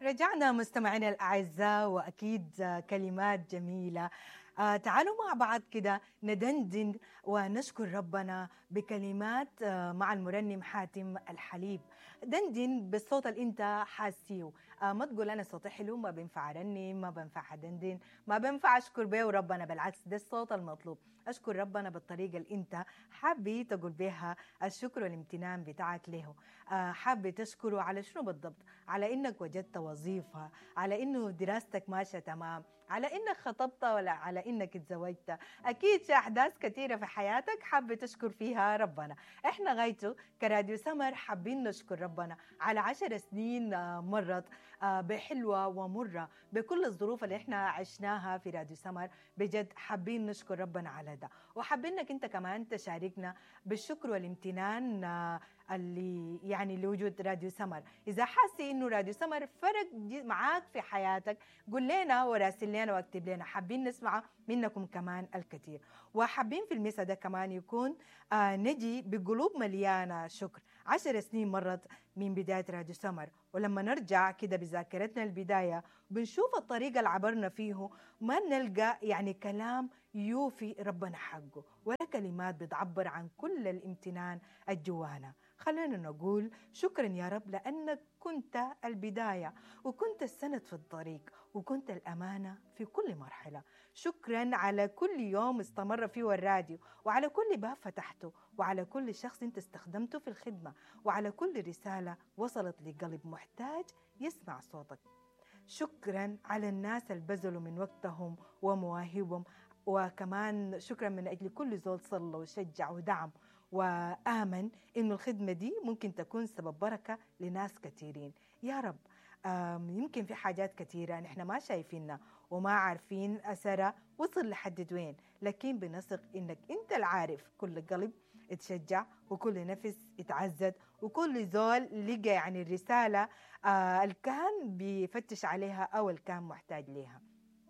رجعنا مستمعينا الأعزاء وأكيد كلمات جميلة آه تعالوا مع بعض كده ندندن ونشكر ربنا بكلمات آه مع المرنم حاتم الحليب دندن بالصوت اللي انت حاسيه آه ما تقول انا صوتي حلو ما بينفع ارنم ما بينفع ادندن ما بينفع اشكر بيه ربنا بالعكس ده الصوت المطلوب اشكر ربنا بالطريقه اللي انت حابي تقول بها الشكر والامتنان بتاعك له آه حابي تشكره على شنو بالضبط على انك وجدت وظيفه على انه دراستك ماشيه تمام على انك خطبت ولا على انك تزوجت اكيد في احداث كثيره في حياتك حابه تشكر فيها ربنا احنا غايته كراديو سمر حابين نشكر ربنا على عشر سنين مرت بحلوه ومره بكل الظروف اللي احنا عشناها في راديو سمر بجد حابين نشكر ربنا على ده وحابين انك انت كمان تشاركنا بالشكر والامتنان اللي يعني لوجود راديو سمر اذا حاسي انه راديو سمر فرق معاك في حياتك قول لنا وراسل لنا واكتب لنا حابين نسمع منكم كمان الكثير وحابين في المسا ده كمان يكون آه نجي بقلوب مليانه شكر عشر سنين مرت من بدايه راديو سمر ولما نرجع كده بذاكرتنا البدايه بنشوف الطريقه اللي عبرنا فيه ما نلقى يعني كلام يوفي ربنا حقه ولا كلمات بتعبر عن كل الامتنان الجوانا خلينا نقول شكرا يا رب لأنك كنت البداية وكنت السند في الطريق وكنت الأمانة في كل مرحلة شكرا على كل يوم استمر فيه الراديو وعلى كل باب فتحته وعلى كل شخص انت استخدمته في الخدمة وعلى كل رسالة وصلت لقلب محتاج يسمع صوتك شكرا على الناس اللي بذلوا من وقتهم ومواهبهم وكمان شكرا من أجل كل زول صلى وشجع ودعم وآمن إنه الخدمة دي ممكن تكون سبب بركة لناس كثيرين يا رب يمكن في حاجات كثيرة نحن ما شايفينها وما عارفين أثرها وصل لحد وين لكن بنثق إنك أنت العارف كل قلب اتشجع وكل نفس اتعزد وكل زول لقى يعني الرسالة آه اللي كان بيفتش عليها أو اللي كان محتاج ليها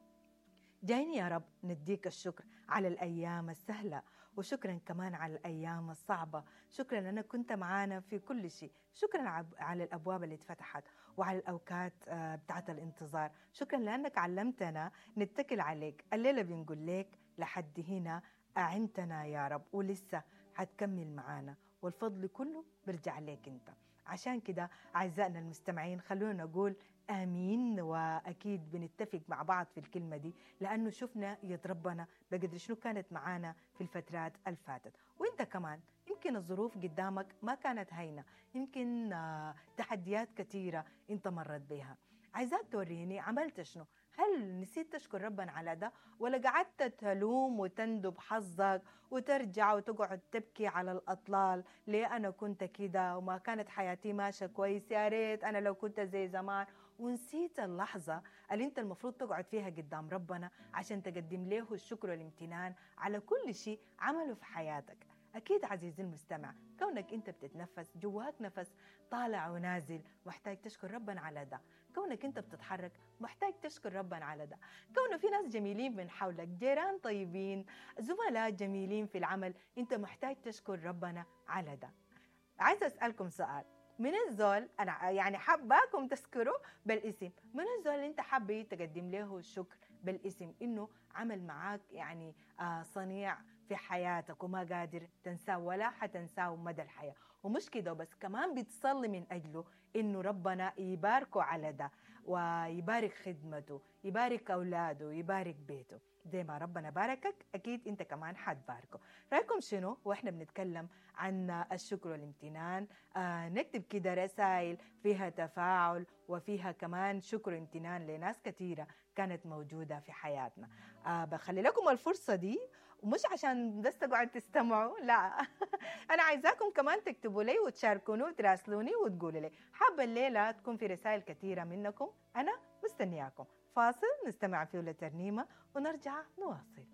جايين يا رب نديك الشكر على الأيام السهلة وشكرا كمان على الأيام الصعبة شكرا أنك كنت معانا في كل شيء شكرا على الأبواب اللي اتفتحت وعلى الأوقات بتاعت الانتظار شكرا لأنك علمتنا نتكل عليك الليلة بنقول لك لحد هنا أعنتنا يا رب ولسه هتكمل معانا والفضل كله بيرجع لك انت عشان كده أعزائنا المستمعين خلونا نقول آمين وأكيد بنتفق مع بعض في الكلمة دي لأنه شفنا يد ربنا بقدر شنو كانت معانا في الفترات الفاتت وإنت كمان يمكن الظروف قدامك ما كانت هينة يمكن تحديات كثيرة أنت مرت بها عايزاك توريني عملت شنو هل نسيت تشكر ربنا على ده ولا قعدت تلوم وتندب حظك وترجع وتقعد تبكي على الأطلال ليه أنا كنت كده وما كانت حياتي ماشية كويس يا ريت أنا لو كنت زي زمان ونسيت اللحظة اللي أنت المفروض تقعد فيها قدام ربنا عشان تقدم له الشكر والامتنان على كل شيء عمله في حياتك أكيد عزيزي المستمع كونك أنت بتتنفس جواك نفس طالع ونازل محتاج تشكر ربنا على ده كونك أنت بتتحرك محتاج تشكر ربنا على ده كونه في ناس جميلين من حولك جيران طيبين زملاء جميلين في العمل أنت محتاج تشكر ربنا على ده عايزة أسألكم سؤال من الزول انا يعني حاباكم تذكروا بالاسم من الزول اللي انت حابه تقدم له الشكر بالاسم انه عمل معاك يعني آه صنيع في حياتك وما قادر تنساه ولا حتنساه مدى الحياة ومش كده بس كمان بتصلي من أجله إنه ربنا يباركه على ده ويبارك خدمته يبارك أولاده يبارك بيته زي ما ربنا باركك أكيد أنت كمان حتباركه رأيكم شنو وإحنا بنتكلم عن الشكر والامتنان آه نكتب كده رسائل فيها تفاعل وفيها كمان شكر وامتنان لناس كثيرة كانت موجودة في حياتنا آه بخلي لكم الفرصة دي ومش عشان بس تقعد تستمعوا لا انا عايزاكم كمان تكتبوا لي وتشاركوني وتراسلوني وتقولوا لي حابه الليله تكون في رسائل كثيره منكم انا مستنياكم فاصل نستمع فيه لترنيمه ونرجع نواصل